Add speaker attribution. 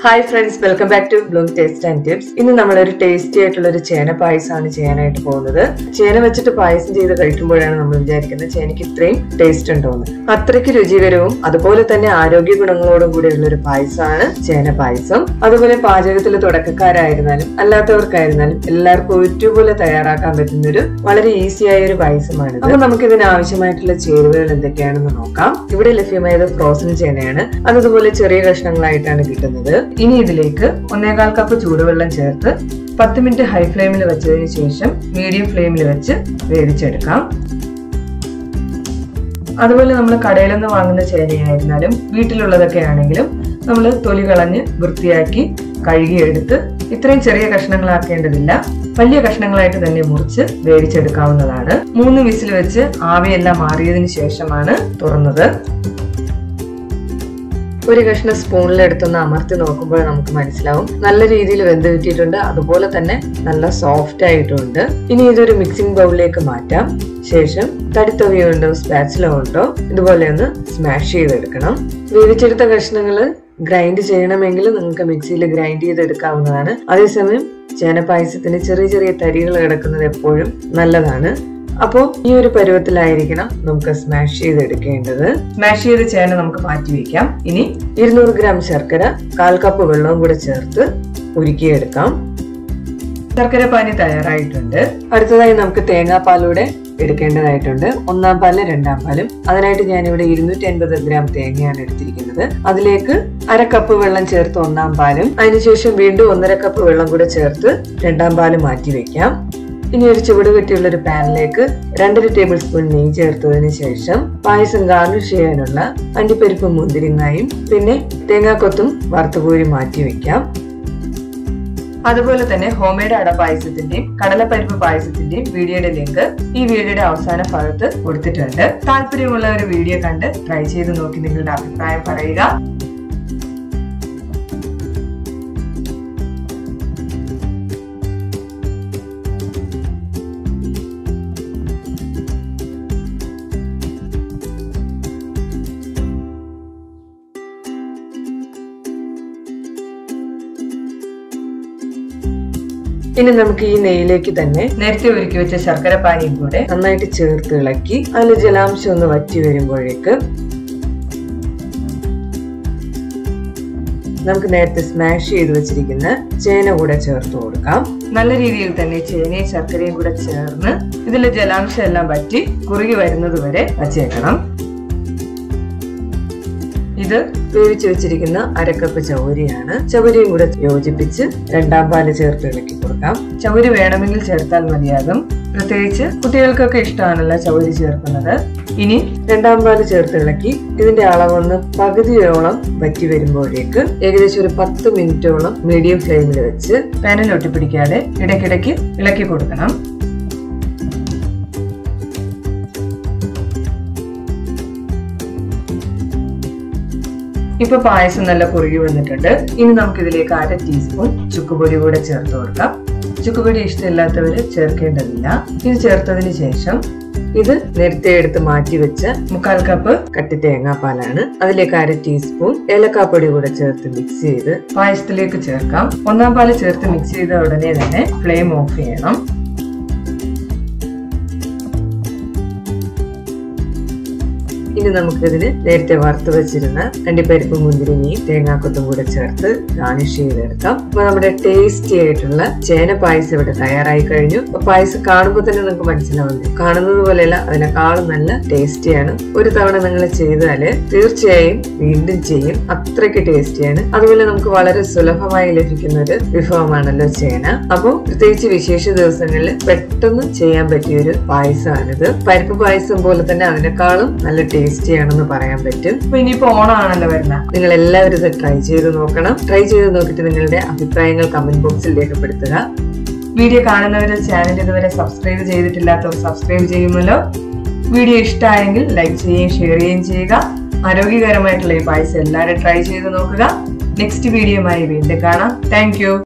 Speaker 1: hi friends welcome back to Bloom taste and tips ഇന്ന് നമ്മൾ ഒരു ടേസ്റ്റി ആയിട്ടുള്ള ഒരു ചേന പായസമാണ് ചെയ്യാനായിട്ട് പോകുന്നത് ചേന വെച്ചിട്ട് പായസം ചെയ്ത് കഴിക്കുമ്പോഴാണ് നമ്മൾ വിചാരിക്കുന്നത് ചേനയ്ക്ക് ഇത്രയും ടേസ്റ്റ് ഉണ്ടോന്ന് അത്രയ്ക്ക് രുചികരവും അതുപോലെ തന്നെ ആരോഗ്യ ഗുണങ്ങളോടും കൂടിയുള്ള ഒരു പായസമാണ് ചേന പായസം അതുപോലെ പാചകത്തിൽ തുടക്കക്കാരായിരുന്നാലും അല്ലാത്തവർക്കായിരുന്നാലും എല്ലാവർക്കും ഒരുപോലെ തയ്യാറാക്കാൻ പറ്റുന്ന ഒരു വളരെ ഈസി ആയ ഒരു പായസമാണ് അപ്പൊ നമുക്ക് ഇതിന് ആവശ്യമായിട്ടുള്ള ചേരുവകൾ എന്തൊക്കെയാണെന്ന് നോക്കാം ഇവിടെ ലഭ്യമായത് ഫ്രോസൺ ചേനയാണ് അതുപോലെ ചെറിയ കഷ്ണങ്ങളായിട്ടാണ് കിട്ടുന്നത് ഇനി ഇതിലേക്ക് ഒന്നേകാൽ കപ്പ് ചൂടുവെള്ളം ചേർത്ത് പത്ത് മിനിറ്റ് ഹൈ ഫ്ലെയിമിൽ വെച്ചതിന് ശേഷം മീഡിയം ഫ്ലെയിമിൽ വെച്ച് വേവിച്ചെടുക്കാം അതുപോലെ നമ്മൾ കടയിൽ നിന്ന് വാങ്ങുന്ന ചേനയായിരുന്നാലും വീട്ടിലുള്ളതൊക്കെ ആണെങ്കിലും നമ്മൾ തൊലി കളഞ്ഞ് വൃത്തിയാക്കി കഴുകിയെടുത്ത് ഇത്രയും ചെറിയ കഷ്ണങ്ങളാക്കേണ്ടതില്ല വലിയ കഷ്ണങ്ങളായിട്ട് തന്നെ മുറിച്ച് വേവിച്ചെടുക്കാവുന്നതാണ് മൂന്ന് വിസിൽ വെച്ച് ആവിയെല്ലാം മാറിയതിനു ശേഷമാണ് തുറന്നത് ഒരു കഷ്ണം സ്പൂണിലെടുത്തൊന്ന് അമർത്തി നോക്കുമ്പോൾ നമുക്ക് മനസ്സിലാവും നല്ല രീതിയിൽ വെന്ത് കിട്ടിയിട്ടുണ്ട് അതുപോലെ തന്നെ നല്ല സോഫ്റ്റ് ആയിട്ടുണ്ട് ഇനി ഇതൊരു മിക്സിംഗ് ബൗളിലേക്ക് മാറ്റാം ശേഷം തടിത്തവിയോ ഉണ്ടോ സ്പാച്ചിലോ ഉണ്ടോ ഇതുപോലെ ഒന്ന് സ്മാഷ് ചെയ്തെടുക്കണം വേവിച്ചെടുത്ത കഷ്ണങ്ങൾ ഗ്രൈൻഡ് ചെയ്യണമെങ്കിൽ നിങ്ങൾക്ക് മിക്സിയിൽ ഗ്രൈൻഡ് ചെയ്തെടുക്കാവുന്നതാണ് അതേസമയം ചേന പായസത്തിന് ചെറിയ ചെറിയ തരികൾ കിടക്കുന്നത് എപ്പോഴും നല്ലതാണ് അപ്പോൾ ഈ ഒരു പരുവത്തിലായിരിക്കണം നമുക്ക് സ്മാഷ് ചെയ്തെടുക്കേണ്ടത് സ്മാഷ് ചെയ്ത ചേന നമുക്ക് മാറ്റി വെക്കാം ഇനി ഇരുന്നൂറ് ഗ്രാം ശർക്കര കാൽ കപ്പ് വെള്ളവും കൂടെ ചേർത്ത് ഉരുക്കിയെടുക്കാം ശർക്കര പാനി തയ്യാറായിട്ടുണ്ട് അടുത്തതായി നമുക്ക് തേങ്ങാപ്പാലൂടെ എടുക്കേണ്ടതായിട്ടുണ്ട് ഒന്നാം പാല് രണ്ടാം പാലും അതിനായിട്ട് ഞാനിവിടെ ഇരുന്നൂറ്റി അൻപത് ഗ്രാം തേങ്ങയാണ് എടുത്തിരിക്കുന്നത് അതിലേക്ക് അര കപ്പ് വെള്ളം ചേർത്ത് ഒന്നാം പാലും അതിനുശേഷം വീണ്ടും ഒന്നര കപ്പ് വെള്ളം കൂടെ ചേർത്ത് രണ്ടാം പാല് മാറ്റി വെക്കാം ഇനി ഒരു ചുവട് കെട്ടിയുള്ള ഒരു പാനിലേക്ക് രണ്ടര ടേബിൾ സ്പൂൺ നെയ്യ് ചേർത്തതിന് ശേഷം പായസം ഗാർണിഷ് ചെയ്യാനുള്ള അണ്ടിപ്പരിപ്പും മുന്തിരിങ്ങായും പിന്നെ തേങ്ങാക്കൊത്തും വറുത്തുകോരി മാറ്റി വെക്കാം അതുപോലെ തന്നെ ഹോംമെയ്ഡ് അട പായസത്തിന്റെയും കടലപ്പരിപ്പ് പായസത്തിന്റെയും വീഡിയോയുടെ ലിങ്ക് ഈ വീഡിയോയുടെ അവസാന ഭാഗത്ത് കൊടുത്തിട്ടുണ്ട് താല്പര്യമുള്ള ഒരു വീഡിയോ കണ്ട് ട്രൈ ചെയ്ത് നോക്കി നിങ്ങളുടെ അഭിപ്രായം പറയുക ഇനി നമുക്ക് ഈ നെയ്യിലേക്ക് തന്നെ നേരത്തെ ഒരുക്കി വെച്ച ശർക്കര പാനിയും കൂടെ നന്നായിട്ട് ചേർത്ത് ഇളക്കി അതിൽ ജലാംശം ഒന്ന് വറ്റി വരുമ്പോഴേക്ക് നമുക്ക് നേരത്തെ സ്മാഷ് ചെയ്ത് വെച്ചിരിക്കുന്ന ചേന കൂടെ ചേർത്ത് കൊടുക്കാം നല്ല രീതിയിൽ തന്നെ ചേനയും ശർക്കരയും കൂടെ ചേർന്ന് ഇതിലെ ജലാംശം എല്ലാം വറ്റി കുറുകി വരുന്നത് വരെ വച്ചേക്കണം ഇത് വേവിച്ച് വെച്ചിരിക്കുന്ന അരക്കപ്പ് ചൗരിയാണ് ചൗരിയും കൂടെ യോജിപ്പിച്ച് രണ്ടാം പാല് ചേർത്ത് ഇളക്കി കൊടുക്കാം ചൗരി വേണമെങ്കിൽ ചേർത്താൽ മതിയാകും പ്രത്യേകിച്ച് കുട്ടികൾക്കൊക്കെ ഇഷ്ടമാണല്ലോ ചൗരി ചേർക്കുന്നത് ഇനി രണ്ടാം പാല് ചേർത്ത് ഇളക്കി ഇതിന്റെ അളവൊന്ന് പകുതിയോളം വറ്റി വരുമ്പോഴേക്ക് ഏകദേശം ഒരു പത്ത് മിനിറ്റോളം മീഡിയം ഫ്ലെയിമിൽ വെച്ച് പാനിൽ ഒട്ടിപ്പിടിക്കാതെ ഇടയ്ക്കിടയ്ക്ക് ഇളക്കി കൊടുക്കണം ഇപ്പൊ പായസം നല്ല കുറുകി വന്നിട്ടുണ്ട് ഇനി നമുക്ക് ഇതിലേക്ക് അര ടീസ്പൂൺ ചുക്കുപൊടി കൂടെ ചേർത്ത് കൊടുക്കാം ചുക്കുപൊടി ഇഷ്ടമില്ലാത്തവര് ചേർക്കേണ്ടതില്ല ഇത് ചേർത്തതിന് ശേഷം ഇത് നേരത്തെ എടുത്ത് മാറ്റി വെച്ച മുക്കാൽ കപ്പ് കട്ടി തേങ്ങാപ്പാലാണ് അതിലേക്ക് അര ടീസ്പൂൺ ഏലക്കാപ്പൊടി കൂടെ ചേർത്ത് മിക്സ് ചെയ്ത് പായസത്തിലേക്ക് ചേർക്കാം ഒന്നാം പാല് ചേർത്ത് മിക്സ് ചെയ്ത ഉടനെ തന്നെ ഫ്ലെയിം ഓഫ് ചെയ്യണം ഇനി നമുക്കിതിന് നേരത്തെ വറുത്ത് വെച്ചിരുന്ന അണ്ടിപ്പരിപ്പ് മുന്തിരിങ്ങയും തേങ്ങാക്കൊത്തും കൂടെ ചേർത്ത് ഗാർണിഷ് ചെയ്തെടുക്കാം അപ്പൊ നമ്മുടെ ടേസ്റ്റി ആയിട്ടുള്ള ചേന പായസം ഇവിടെ തയ്യാറായി കഴിഞ്ഞു അപ്പൊ പായസം കാണുമ്പോൾ തന്നെ നിങ്ങൾക്ക് മനസ്സിലാവുന്നു കാണുന്നത് പോലെയല്ല അതിനെക്കാളും നല്ല ടേസ്റ്റിയാണ് ഒരു തവണ നിങ്ങൾ ചെയ്താല് തീർച്ചയായും വീണ്ടും ചെയ്യും അത്രയ്ക്ക് ടേസ്റ്റിയാണ് അതുപോലെ നമുക്ക് വളരെ സുലഭമായി ലഭിക്കുന്ന ഒരു വിഭവമാണല്ലോ ചേന അപ്പോൾ പ്രത്യേകിച്ച് വിശേഷ ദിവസങ്ങളിൽ പെട്ടെന്ന് ചെയ്യാൻ പറ്റിയ ഒരു പായസമാണിത് പരിപ്പ് പായസം പോലെ തന്നെ അതിനേക്കാളും നല്ല ടേസ്റ്റി ആണെന്ന് പറയാൻ പറ്റും അപ്പൊ ഇനിയിപ്പോ ഓണമാണല്ലോ വരുന്നത് നിങ്ങൾ എല്ലാവരും ഇത് ട്രൈ ചെയ്ത് നോക്കണം ട്രൈ ചെയ്ത് നോക്കിയിട്ട് നിങ്ങളുടെ അഭിപ്രായങ്ങൾ കമന്റ് ബോക്സിൽ രേഖപ്പെടുത്തുക വീഡിയോ കാണുന്നവര് ചാനൽ ഇതുവരെ സബ്സ്ക്രൈബ് ചെയ്തിട്ടില്ലാത്തവർ സബ്സ്ക്രൈബ് ചെയ്യുമല്ലോ വീഡിയോ ഇഷ്ടമായെങ്കിൽ ലൈക്ക് ചെയ്യുകയും ഷെയർ ചെയ്യുകയും ചെയ്യുക ആരോഗ്യകരമായിട്ടുള്ള ഈ പായസം എല്ലാവരും ട്രൈ ചെയ്ത് നോക്കുക നെക്സ്റ്റ് വീഡിയോയുമായി വീണ്ടും കാണാം താങ്ക്